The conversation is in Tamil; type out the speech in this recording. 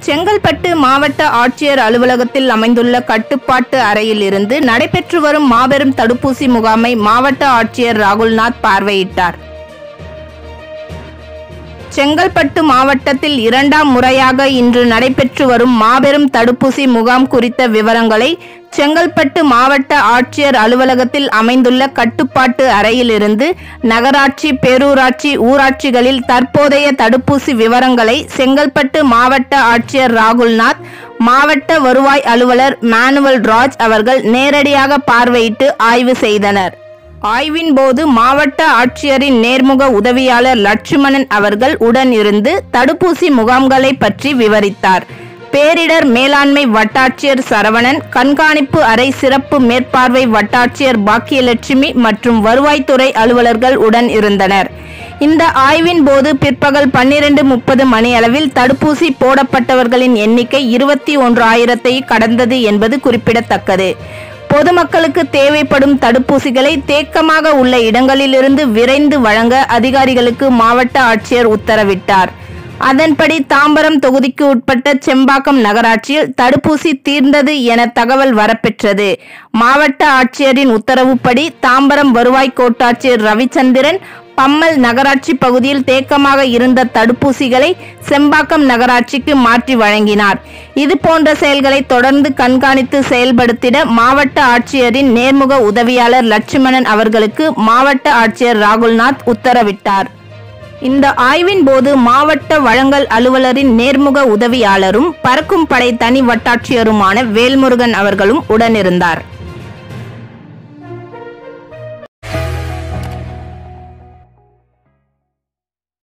செங்கல்பட்டு மாவட்ட ஆட்சியர் அலுவலகத்தில் அமைந்துள்ள கட்டுப்பாட்டு அறையில் இருந்து நடைபெற்று வரும் மாபெரும் தடுப்பூசி முகாமை மாவட்ட ஆட்சியர் ராகுல்நாத் பார்வையிட்டார் செங்கல்பட்டு மாவட்டத்தில் இரண்டாம் முறையாக இன்று நடைபெற்று வரும் மாபெரும் தடுப்பூசி முகாம் குறித்த விவரங்களை செங்கல்பட்டு மாவட்ட ஆட்சியர் அலுவலகத்தில் அமைந்துள்ள கட்டுப்பாட்டு அறையிலிருந்து நகராட்சி பேரூராட்சி ஊராட்சிகளில் தற்போதைய தடுப்பூசி விவரங்களை செங்கல்பட்டு மாவட்ட ஆட்சியர் ராகுல்நாத் மாவட்ட வருவாய் அலுவலர் மேனுவல் ராஜ் அவர்கள் நேரடியாக பார்வையிட்டு ஆய்வு செய்தனர் ஆய்வின் போது மாவட்ட ஆட்சியரின் நேர்முக உதவியாளர் லட்சுமணன் அவர்கள் உடன் இருந்து தடுப்பூசி முகாம்களை பற்றி விவரித்தார் பேரிடர் மேலாண்மை வட்டாட்சியர் சரவணன் கண்காணிப்பு அறை சிறப்பு மேற்பார்வை வட்டாட்சியர் பாக்கியலட்சுமி மற்றும் வருவாய்த்துறை அலுவலர்கள் உடன் இருந்தனர் இந்த ஆய்வின் போது பிற்பகல் பன்னிரண்டு முப்பது மணியளவில் தடுப்பூசி போடப்பட்டவர்களின் எண்ணிக்கை இருபத்தி ஒன்று ஆயிரத்தை கடந்தது என்பது குறிப்பிடத்தக்கது பொதுமக்களுக்கு தேவைப்படும் தடுப்பூசிகளை தேக்கமாக உள்ள இடங்களிலிருந்து விரைந்து வழங்க அதிகாரிகளுக்கு மாவட்ட ஆட்சியர் உத்தரவிட்டார் அதன்படி தாம்பரம் தொகுதிக்கு உட்பட்ட செம்பாக்கம் நகராட்சியில் தடுப்பூசி தீர்ந்தது என தகவல் வரப்பெற்றது மாவட்ட ஆட்சியரின் உத்தரவுப்படி தாம்பரம் வருவாய் கோட்டாட்சியர் ரவிச்சந்திரன் பம்மல் நகராட்சி பகுதியில் தேக்கமாக இருந்த தடுப்பூசிகளை செம்பாக்கம் நகராட்சிக்கு மாற்றி வழங்கினார் இது போன்ற செயல்களை தொடர்ந்து கண்காணித்து செயல்படுத்திட மாவட்ட ஆட்சியரின் நேர்முக உதவியாளர் லட்சுமணன் அவர்களுக்கு மாவட்ட ஆட்சியர் ராகுல்நாத் உத்தரவிட்டார் இந்த ஆய்வின் போது மாவட்ட வழங்கல் அலுவலரின் நேர்முக உதவியாளரும் பறக்கும் படை தனி வட்டாட்சியருமான வேல்முருகன் அவர்களும் உடனிருந்தார்